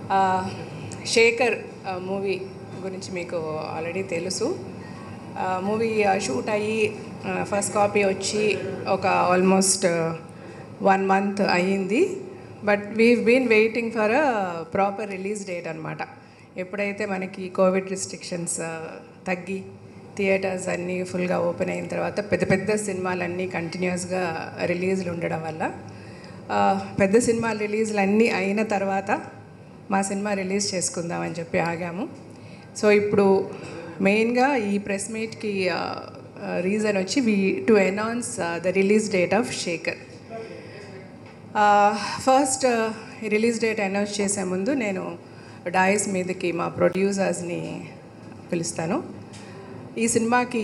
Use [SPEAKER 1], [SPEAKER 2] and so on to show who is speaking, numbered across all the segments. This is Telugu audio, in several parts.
[SPEAKER 1] ఆ, శేఖర్ మూవీ గురించి మీకు ఆల్రెడీ తెలుసు మూవీ షూట్ అయ్యి ఫస్ట్ కాపీ వచ్చి ఒక ఆల్మోస్ట్ వన్ మంత్ అయ్యింది but we been waiting for a proper release date అనమాట ఎప్పుడైతే మనకి కోవిడ్ రిస్ట్రిక్షన్స్ తగ్గి థియేటర్స్ అన్నీ ఫుల్గా ఓపెన్ అయిన తర్వాత పెద్ద పెద్ద సినిమాలన్నీ కంటిన్యూస్గా రిలీజ్లు ఉండడం వల్ల ఆ, పెద్ద సినిమాలు రిలీజ్లు అన్నీ అయిన తర్వాత మా సినిమా రిలీజ్ చేసుకుందామని చెప్పి ఆగాము సో ఇప్పుడు మెయిన్గా ఈ ప్రెస్ మీట్కి రీజన్ వచ్చి we to announce the release date of Shekar first release date announce చేసే ముందు నేను డాయిస్ మీదకి మా ప్రొడ్యూసర్స్ని పిలుస్తాను ఈ సినిమాకి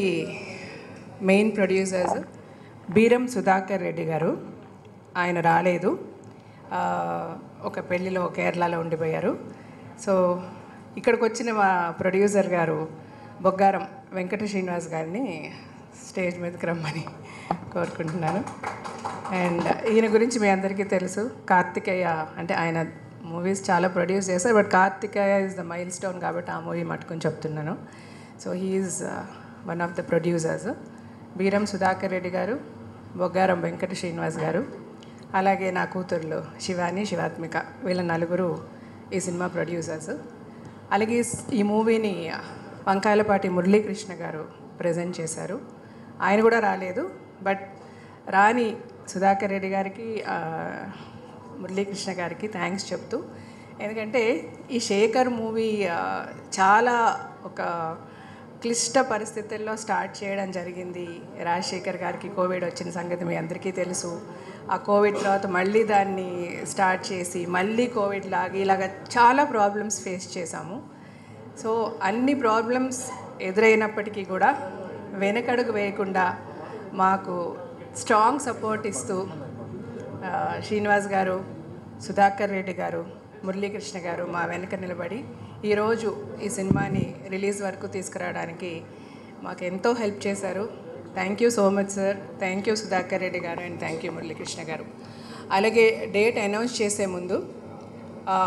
[SPEAKER 1] మెయిన్ ప్రొడ్యూసర్స్ బీరం సుధాకర్ రెడ్డి గారు ఆయన రాలేదు ఆ, ఒక పెళ్ళిలో కేరళలో ఉండిపోయారు సో ఇక్కడికి వచ్చిన మా ప్రొడ్యూసర్ గారు బొగ్గారం వెంకట శ్రీనివాస్ గారిని స్టేజ్ మీదకి రమ్మని కోరుకుంటున్నాను అండ్ ఈయన గురించి మీ అందరికీ తెలుసు కార్తికేయ అంటే ఆయన మూవీస్ చాలా ప్రొడ్యూస్ చేశారు but Karthikeya is the milestone కాబట్టి ఆ మూవీ మట్టుకొని చెప్తున్నాను so he's one of the producers Beeram Sudhakar Reddy గారు బొగ్గారం వెంకట శ్రీనివాస్ గారు అలాగే నా కూతుర్లు శివాని శివాత్మిక వీళ్ళ నలుగురు ఈ సినిమా ప్రొడ్యూసర్స్ అలాగే ఈ స్- ఈ మూవీని వంకాయలపాటి మురళీకృష్ణ గారు ప్రజెంట్ చేశారు ఆయన కూడా రాలేదు బట్ రాని సుధాకర్ రెడ్డి గారికి ఆ, మురళీకృష్ణ గారికి థ్యాంక్స్ చెప్తూ ఎందుకంటే ఈ శేఖర్ మూవీ ఆ, చాలా ఒక క్లిష్ట పరిస్థితుల్లో స్టార్ట్ చేయడం జరిగింది రాజశేఖర్ గారికి కోవిడ్ వచ్చిన సంగతి మీ అందరికీ తెలుసు ఆ కోవిడ్ తర్వాత మళ్ళీ దాన్ని స్టార్ట్ చేసి మళ్ళీ కోవిడ్ లాగి ఇలాగ చాలా ప్రాబ్లమ్స్ ఫేస్ చేశాము సో అన్ని ప్రాబ్లమ్స్ ఎదురైనప్పటికీ కూడా వెనకడుగు వేయకుండా మాకు స్ట్రాంగ్ సపోర్ట్ ఇస్తూ ఆ, శ్రీనివాస్ గారు సుధాకర్ రెడ్డి గారు మురళీకృష్ణ గారు మా వెనక నిలబడి ఈరోజు ఈ సినిమాని రిలీజ్ వరకు తీసుకురావడానికి మాకు ఎంతో హెల్ప్ చేశారు thank you so much sir thank you Sudhakar Reddy గారు అండ్ థ్యాంక్ యూ మురళీకృష్ణ గారు అలాగే డేట్ అనౌన్స్ చేసే ముందు ఆ,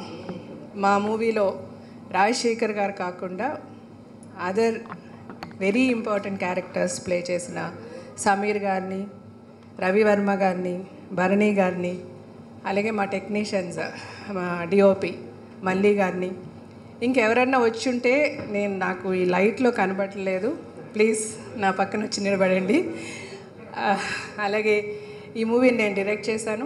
[SPEAKER 1] మా మూవీలో రాజశేఖర్ గారు కాకుండా other very important characters play చేసిన సమీర్ గారిని రవివర్మ గారిని భరణి గారిని అలాగే మా టెక్నీషియన్స్ మా డిఓపి మల్లి గారిని ఇంకెవరన్నా వచ్చి ఉంటే నేను నాకు ఈ లైట్లో కనబడలేదు ప్లీజ్ నా పక్కన వచ్చి నిలబడండి ఆ, అలాగే ఈ మూవీని నేను డైరెక్ట్ చేశాను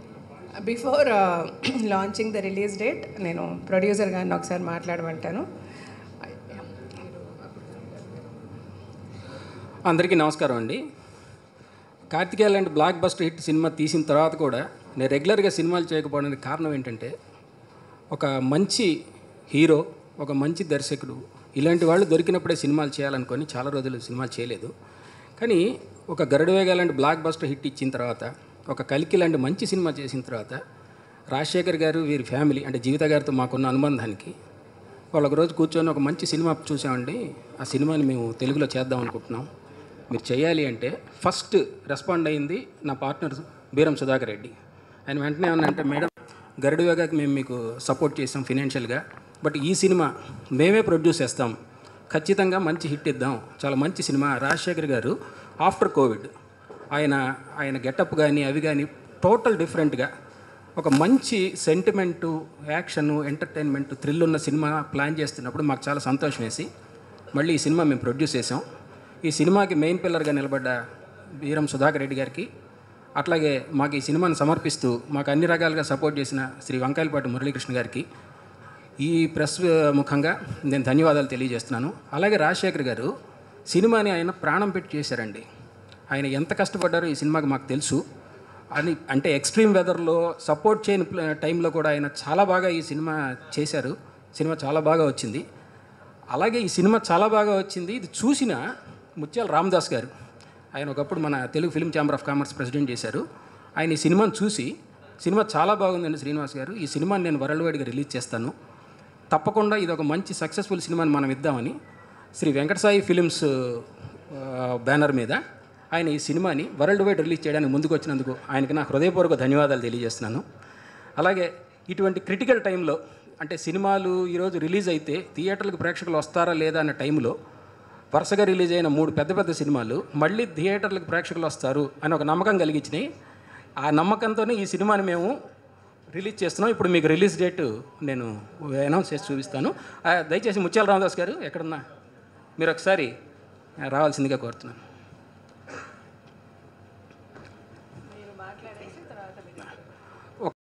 [SPEAKER 1] before launching the release date నేను ప్రొడ్యూసర్ గారిని ఒకసారి మాట్లాడమంటాను
[SPEAKER 2] అందరికీ నమస్కారం అండి కార్తికేయ లాంటి బ్లాక్ బస్టర్ హిట్ సినిమా తీసిన తర్వాత కూడా నేను రెగ్యులర్గా సినిమాలు చేయకపోవడానికి కారణం ఏంటంటే ఒక మంచి హీరో ఒక మంచి దర్శకుడు ఇలాంటి వాళ్ళు దొరికినప్పుడే సినిమాలు చేయాలనుకొని చాలా రోజులు సినిమాలు చేయలేదు కానీ ఒక గరుడవేగ లాంటి బ్లాక్ బస్టర్ హిట్ ఇచ్చిన తర్వాత ఒక కలికి లాంటి మంచి సినిమా చేసిన తర్వాత రాజశేఖర్ గారు వీరి ఫ్యామిలీ అంటే జీవిత గారితో మాకున్న అనుబంధానికి వాళ్ళు ఒక రోజు కూర్చొని ఒక మంచి సినిమా చూసామండి ఆ సినిమాని మేము తెలుగులో చేద్దాం అనుకుంటున్నాం మీరు చేయాలి అంటే ఫస్ట్ రెస్పాండ్ అయింది నా పార్ట్నర్ బీరం సుధాకర్ రెడ్డి ఆయన వెంటనే ఏమన్నా అంటే మేడం గరుడువేగాకి మేము మీకు సపోర్ట్ చేసాం ఫినాన్షియల్గా బట్ ఈ సినిమా మేమే ప్రొడ్యూస్ చేస్తాం ఖచ్చితంగా మంచి హిట్ ఇద్దాం చాలా మంచి సినిమా రాజశేఖర్ గారు ఆఫ్టర్ కోవిడ్ ఆయన ఆయన గెటప్ కానీ అవి కానీ టోటల్ డిఫరెంట్గా ఒక మంచి సెంటిమెంటు యాక్షన్ ఎంటర్టైన్మెంట్ థ్రిల్ ఉన్న సినిమా ప్లాన్ చేస్తున్నప్పుడు మాకు చాలా సంతోషం వేసి మళ్ళీ ఈ సినిమా మేము ప్రొడ్యూస్ చేసాం ఈ సినిమాకి మెయిన్ పిల్లర్గా నిలబడ్డ వీరం సుధాకర్ రెడ్డి గారికి అట్లాగే మాకు ఈ సినిమాను సమర్పిస్తూ మాకు అన్ని రకాలుగా సపోర్ట్ చేసిన శ్రీ వంకాయలపాటి మురళీకృష్ణ గారికి ఈ ప్రెస్ ముఖంగా నేను ధన్యవాదాలు తెలియజేస్తున్నాను అలాగే రాజశేఖర్ గారు సినిమాని ఆయన ప్రాణం పెట్టి చేశారండి ఆయన ఎంత కష్టపడ్డారో ఈ సినిమాకి మాకు తెలుసు అని అంటే ఎక్స్ట్రీమ్ వెదర్లో సపోర్ట్ చేయని ప్ల- టైంలో కూడా ఆయన చాలా బాగా ఈ సినిమా చేశారు సినిమా చాలా బాగా వచ్చింది అలాగే ఈ సినిమా చాలా బాగా వచ్చింది ఇది చూసిన ముత్యాల రామదాస్ గారు ఆయన ఒకప్పుడు మన Telugu film chamber of commerce president చేశారు ఆయన ఈ సినిమాను చూసి సినిమా చాలా బాగుందండి శ్రీనివాస్ గారు ఈ సినిమాని నేను వరల్డ్ వైడ్గా రిలీజ్ చేస్తాను తప్పకుండా ఇది ఒక మంచి సక్సెస్ఫుల్ సినిమాని మనం ఇద్దామని శ్రీ వెంకటసాయి ఫిలిమ్స్ ఆ, బ్యానర్ మీద ఆయన ఈ సినిమాని వరల్డ్ వైడ్ రిలీజ్ చేయడానికి ముందుకు వచ్చినందుకు ఆయనకి నా హృదయపూర్వక ధన్యవాదాలు తెలియజేస్తున్నాను అలాగే ఇటువంటి క్రిటికల్ టైంలో అంటే సినిమాలు ఈరోజు రిలీజ్ అయితే థియేటర్లకు ప్రేక్షకులు వస్తారా లేదా అన్న టైంలో వరుసగా రిలీజ్ అయిన మూడు పెద్ద పెద్ద సినిమాలు మళ్ళీ థియేటర్లకు ప్రేక్షకులు వస్తారు అని ఒక నమ్మకం కలిగించినాయి ఆ నమ్మకంతోనే ఈ సినిమాని మేము రిలీజ్ చేస్తున్నాం ఇప్పుడు మీకు రిలీజ్ డేట్ నేను అనౌన్స్ చేసి చూపిస్తాను ఆ, దయచేసి ముత్యాల రామదాస్ గారు ఎక్కడున్నా మీరు ఒకసారి రావాల్సిందిగా కోరుతున్నాను